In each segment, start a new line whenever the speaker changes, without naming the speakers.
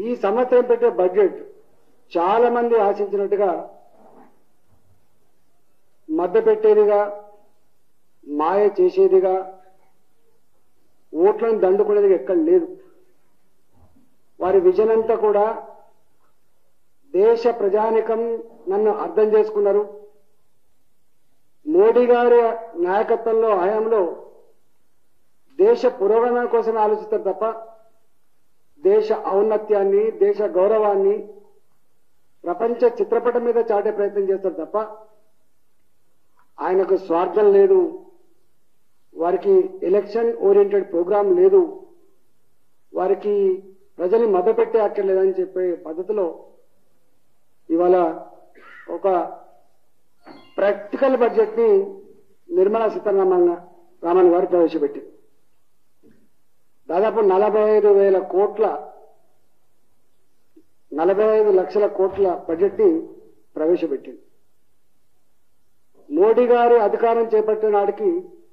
ఈ సంవత్సరం పెట్టే బడ్జెట్ చాలా మంది ఆశించినట్టుగా మధ్య పెట్టేదిగా మాయ చేసేదిగా ఓట్లను దండుకునేదిగా ఎక్కడ లేదు వారి విజన్ అంతా కూడా దేశ ప్రజానికం నన్ను అర్థం చేసుకున్నారు మోడీ గారి నాయకత్వంలో హయాంలో దేశ పురోగమన కోసం ఆలోచిస్తారు తప్ప దేశ ఔన్నత్యాన్ని దేశ గౌరవాన్ని ప్రపంచ చిత్రపటం మీద చాటే ప్రయత్నం చేస్తారు తప్ప ఆయనకు స్వార్థం లేదు వారికి ఎలక్షన్ ఓరియంటెడ్ ప్రోగ్రాం లేదు వారికి ప్రజల్ని మభ్యపెట్టే అక్కర్లేదని చెప్పే పద్ధతిలో ఇవాళ ఒక ప్రాక్టికల్ బడ్జెట్ ని నిర్మలా సీతారామన్ రామన్ గారు ప్రవేశపెట్టింది దాదాపు నలభై ఐదు వేల కోట్ల నలభై ఐదు లక్షల కోట్ల బడ్జెట్ ని ప్రవేశపెట్టింది మోడీ గారు అధికారం చేపట్టిన నాటికి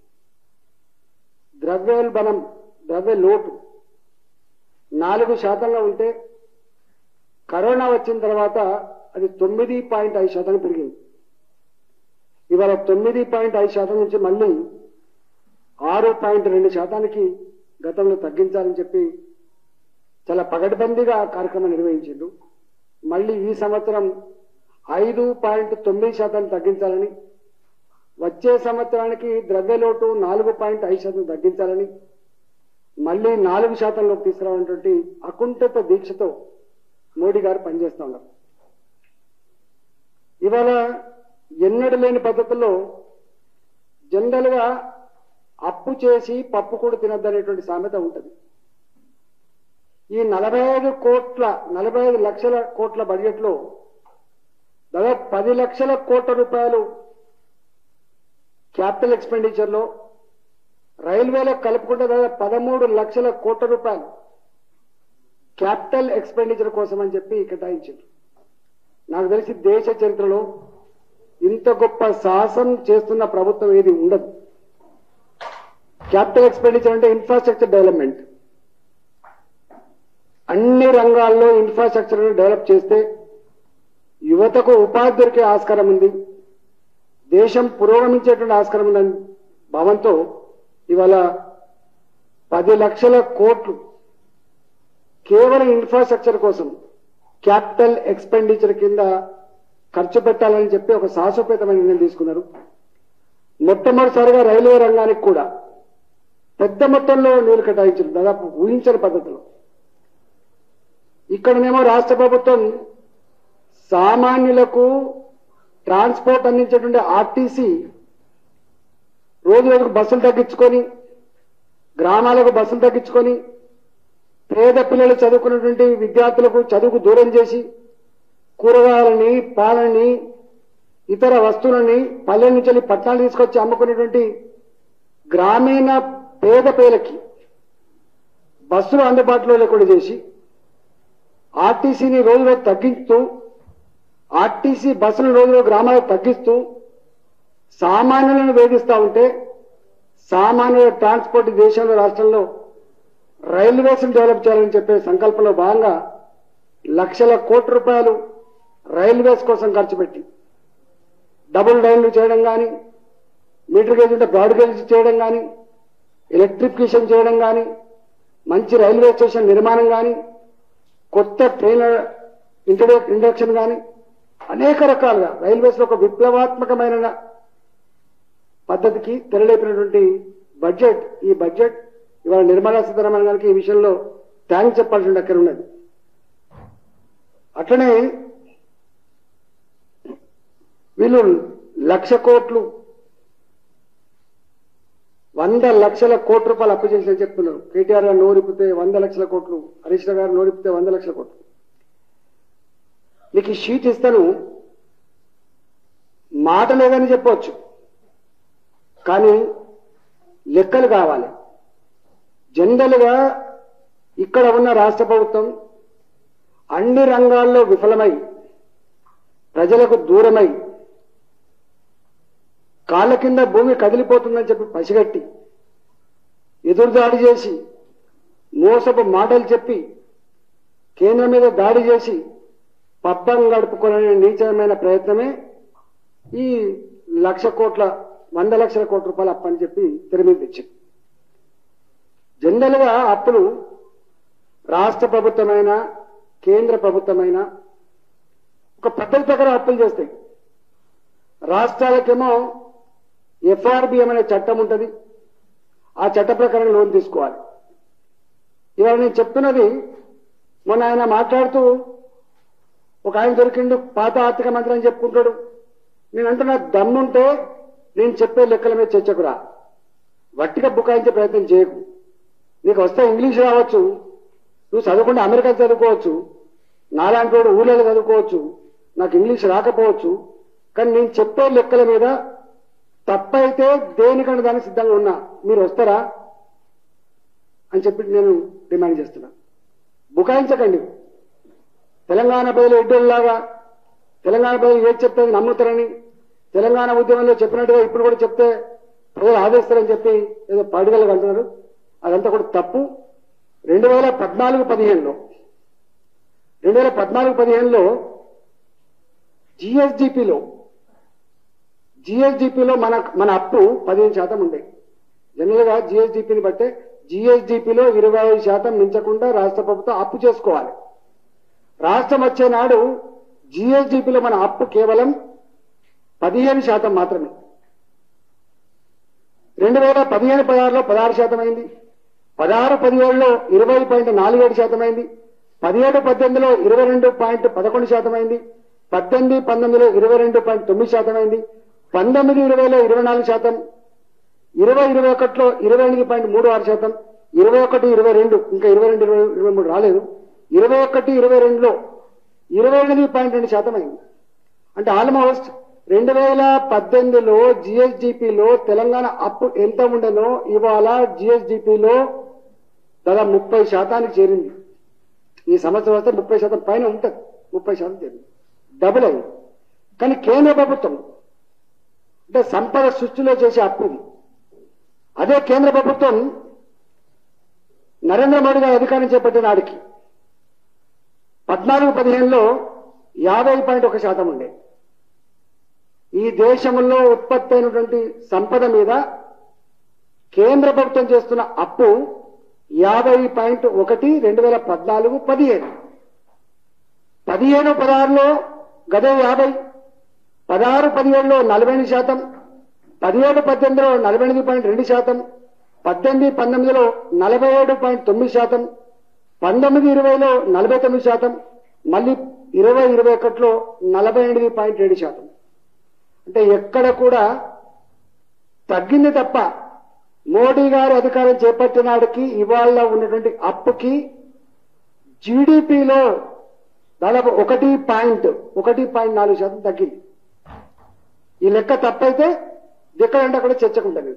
ద్రవ్యోల్బణం ద్రవ్య లోటు నాలుగు శాతంగా ఉంటే కరోనా వచ్చిన తర్వాత అది తొమ్మిది పాయింట్ ఐదు శాతం పెరిగింది ఇవాళ తొమ్మిది పాయింట్ ఐదు శాతం నుంచి మళ్ళీ ఆరు పాయింట్ రెండు శాతానికి గతంలో తగ్గించాలని చెప్పి చాలా పగడ్బందీగా ఆ కార్యక్రమం నిర్వహించిండు మళ్ళీ ఈ సంవత్సరం ఐదు పాయింట్ తొమ్మిది శాతం తగ్గించాలని వచ్చే సంవత్సరానికి ద్రవ్యలోటు నాలుగు పాయింట్ ఐదు శాతం తగ్గించాలని మళ్ళీ నాలుగు శాతంలోకి తీసుకురావాలన్నటువంటి అకుంఠిత దీక్షతో మోడీ గారు పనిచేస్తా ఉన్నారు ఇవాళ ఎన్నడూ లేని పద్ధతుల్లో జనరల్ గా అప్పు చేసి పప్పు కూడా తినద్దనేటువంటి సామెత ఉంటుంది ఈ నలభై ఐదు కోట్ల నలభై ఐదు లక్షల కోట్ల బడ్జెట్ లో దాదాపు పది లక్షల కోట్ల రూపాయలు క్యాపిటల్ ఎక్స్పెండిచర్ లో రైల్వేలకు కలుపుకుంటే దాదాపు పదమూడు లక్షల కోట్ల రూపాయలు క్యాపిటల్ ఎక్స్పెండిచర్ కోసం అని చెప్పి కేటాయించారు నాకు తెలిసి దేశ చరిత్రలో ఇంత గొప్ప సాహసం చేస్తున్న ప్రభుత్వం ఏది ఉండదు క్యాపిటల్ ఎక్స్పెండిచర్ అంటే ఇన్ఫ్రాస్ట్రక్చర్ డెవలప్మెంట్ అన్ని రంగాల్లో ఇన్ఫ్రాస్ట్రక్చర్ డెవలప్ చేస్తే యువతకు ఉపాధి దొరికే ఆస్కారం ఉంది దేశం పురోగమించేటువంటి ఆస్కారం ఉందని భావంతో ఇవాళ పది లక్షల కోట్లు కేవలం ఇన్ఫ్రాస్ట్రక్చర్ కోసం క్యాపిటల్ ఎక్స్పెండిచర్ కింద ఖర్చు పెట్టాలని చెప్పి ఒక సాహసోపేతమైన నిర్ణయం తీసుకున్నారు మొట్టమొదటిసారిగా రైల్వే రంగానికి కూడా పెద్ద మొత్తంలో నీళ్లు కేటాయించారు దాదాపు ఊహించని పద్ధతిలో ఇక్కడనేమో రాష్ట్ర ప్రభుత్వం సామాన్యులకు ట్రాన్స్పోర్ట్ అందించేటువంటి ఆర్టీసీ రోజు రోజుకు బస్సులు తగ్గించుకొని గ్రామాలకు బస్సులు తగ్గించుకొని పేద పిల్లలు చదువుకున్నటువంటి విద్యార్థులకు చదువుకు దూరం చేసి కూరగాయలని పాలని ఇతర వస్తువులని పల్లెల నుంచి వెళ్ళి పట్టణాలు తీసుకొచ్చి అమ్ముకునేటువంటి గ్రామీణ పేద పేదలకి బస్సులు అందుబాటులో లేకుండా చేసి ఆర్టీసీని రోజు రోజు తగ్గిస్తూ ఆర్టీసీ బస్సులు రోజు రోజు గ్రామాలకు తగ్గిస్తూ సామాన్యులను వేధిస్తా ఉంటే సామాన్యుల ట్రాన్స్పోర్ట్ ఈ దేశంలో రాష్ట్రంలో రైల్వేస్ డెవలప్ చేయాలని చెప్పే సంకల్పంలో భాగంగా లక్షల కోట్ల రూపాయలు రైల్వేస్ కోసం ఖర్చు పెట్టి డబుల్ లైన్లు చేయడం కానీ మీటర్ గేజ్ ఉంటే బ్రాడ్ గేజ్ చేయడం కానీ ఎలక్ట్రిఫికేషన్ చేయడం కానీ మంచి రైల్వే స్టేషన్ నిర్మాణం కానీ కొత్త ట్రైన్ ఇంట్రొడ్యూ ఇండక్షన్ కానీ అనేక రకాలుగా రైల్వేస్ లో ఒక విప్లవాత్మకమైన పద్ధతికి తెరలేపినటువంటి బడ్జెట్ ఈ బడ్జెట్ ఇవాళ నిర్మలా సీతారామన్ గారికి ఈ విషయంలో థ్యాంక్స్ చెప్పాల్సిన అక్కడ ఉన్నది అట్లనే వీళ్ళు లక్ష కోట్లు వంద లక్షల కోట్ల రూపాయలు అప్పు చేసి చెప్తున్నారు కేటీఆర్ గారు నోరిపితే వంద లక్షల కోట్లు హరీష్ రావు గారు నోరిపితే వంద లక్షల కోట్లు మీకు ఈ షీట్ ఇస్తాను మాట లేదని చెప్పవచ్చు కానీ లెక్కలు కావాలి జనరల్ గా ఇక్కడ ఉన్న రాష్ట్ర ప్రభుత్వం అన్ని రంగాల్లో విఫలమై ప్రజలకు దూరమై కాళ్ళ కింద భూమి కదిలిపోతుందని చెప్పి పసిగట్టి ఎదురుదాడి చేసి మోసపు మాటలు చెప్పి కేంద్రం మీద దాడి చేసి పబ్బం గడుపుకోవాలనే నీచమైన ప్రయత్నమే ఈ లక్ష కోట్ల వంద లక్షల కోట్ల రూపాయల అప్పు అని చెప్పి తెర మీద తెచ్చింది జనరల్ గా అప్పులు రాష్ట్ర ప్రభుత్వమైన కేంద్ర ప్రభుత్వమైన ఒక పద్ధతి ప్రకారం అప్పులు చేస్తాయి రాష్ట్రాలకేమో ఎఫ్ఆర్బిఎం అనే చట్టం ఉంటుంది ఆ చట్ట ప్రకారం లోన్ తీసుకోవాలి ఇవాళ నేను చెప్తున్నది మొన్న ఆయన మాట్లాడుతూ ఒక ఆయన దొరికిండు పాత ఆర్థిక మంత్రి అని చెప్పుకుంటాడు నేను అంటున్నా దమ్ముంటే నేను చెప్పే లెక్కల మీద చర్చకురా వట్టిగా బుకాయించే ప్రయత్నం చేయకు నీకు వస్తే ఇంగ్లీష్ రావచ్చు నువ్వు చదువుకుంటే అమెరికా చదువుకోవచ్చు నాలాంటి వాడు ఊళ్ళో చదువుకోవచ్చు నాకు ఇంగ్లీష్ రాకపోవచ్చు కానీ నేను చెప్పే లెక్కల మీద తప్పైతే దేనికంటే దానికి సిద్ధంగా ఉన్నా మీరు వస్తారా అని చెప్పి నేను డిమాండ్ చేస్తున్నా బుకాయించకండి తెలంగాణ ప్రజలు ఎడ్డోళ్ళలాగా తెలంగాణ ప్రజలు ఏది చెప్తే అది నమ్ముతారని తెలంగాణ ఉద్యమంలో చెప్పినట్టుగా ఇప్పుడు కూడా చెప్తే ప్రజలు ఆదేస్తారని చెప్పి ఏదో పడుదలకు అంటున్నారు అదంతా కూడా తప్పు రెండు వేల పద్నాలుగు పదిహేనులో రెండు వేల పద్నాలుగు పదిహేనులో జిఎస్డిపిలో జిఎస్డిపిలో మన మన అప్పు పదిహేను శాతం ఉండే జనరల్ గా జిఎస్డిపిని బట్టే జిఎస్డిపిలో ఇరవై ఐదు శాతం మించకుండా రాష్ట్ర ప్రభుత్వం అప్పు చేసుకోవాలి రాష్ట్రం వచ్చే నాడు జిఎస్డిపిలో మన అప్పు కేవలం పదిహేను శాతం మాత్రమే రెండు వేల పదిహేను పదహారులో పదహారు శాతం అయింది పదహారు పదిహేడులో ఇరవై పాయింట్ నాలుగేడు శాతం అయింది పదిహేడు పద్దెనిమిదిలో ఇరవై రెండు పాయింట్ పదకొండు శాతం అయింది పద్దెనిమిది పంతొమ్మిదిలో ఇరవై రెండు పాయింట్ తొమ్మిది శాతం అయింది పంతొమ్మిది ఇరవైలో ఇరవై నాలుగు శాతం ఇరవై ఇరవై ఒకటిలో ఇరవై ఎనిమిది పాయింట్ మూడు ఆరు శాతం ఇరవై ఒకటి ఇరవై రెండు ఇంకా ఇరవై రెండు ఇరవై ఇరవై మూడు రాలేదు ఇరవై ఒకటి ఇరవై రెండులో ఇరవై ఎనిమిది పాయింట్ రెండు శాతం అయింది అంటే ఆల్మోస్ట్ రెండు వేల పద్దెనిమిదిలో జిఎస్డిపిలో తెలంగాణ అప్పు ఎంత ఉండనో ఇవాళ జిఎస్డిపిలో దాదాపు ముప్పై శాతానికి చేరింది ఈ సంవత్సరం వస్తే ముప్పై శాతం పైన ఉంటుంది ముప్పై శాతం చేరింది డబుల్ అయింది కానీ కేంద్ర ప్రభుత్వం అంటే సంపద సృష్టిలో చేసే అప్పు ఇది అదే కేంద్ర ప్రభుత్వం నరేంద్ర మోడీ గారు అధికారం చేపట్టిన నాడికి పద్నాలుగు పదిహేనులో యాభై పాయింట్ ఒక శాతం ఉండే ఈ దేశంలో ఉత్పత్తి అయినటువంటి సంపద మీద కేంద్ర ప్రభుత్వం చేస్తున్న అప్పు యాభై పాయింట్ ఒకటి రెండు వేల పద్నాలుగు పదిహేను పదిహేను పదహారులో గదే యాభై పదహారు పదిహేడులో నలభై ఎనిమిది శాతం పదిహేడు పద్దెనిమిదిలో నలభై ఎనిమిది పాయింట్ రెండు శాతం పద్దెనిమిది పంతొమ్మిదిలో నలభై ఏడు పాయింట్ తొమ్మిది శాతం పంతొమ్మిది ఇరవైలో నలభై తొమ్మిది శాతం మళ్ళీ ఇరవై ఇరవై ఒకటిలో నలభై ఎనిమిది పాయింట్ ఏడు శాతం అంటే ఎక్కడ కూడా తగ్గింది తప్ప మోడీ గారు అధికారం చేపట్టినాడికి ఇవాళ ఉన్నటువంటి అప్పుకి జీడిపిలో దాదాపు ఒకటి పాయింట్ ఒకటి పాయింట్ నాలుగు శాతం తగ్గింది ఈ లెక్క తప్పైతే ఎక్కడంటే అక్కడ చర్చకుంటుంది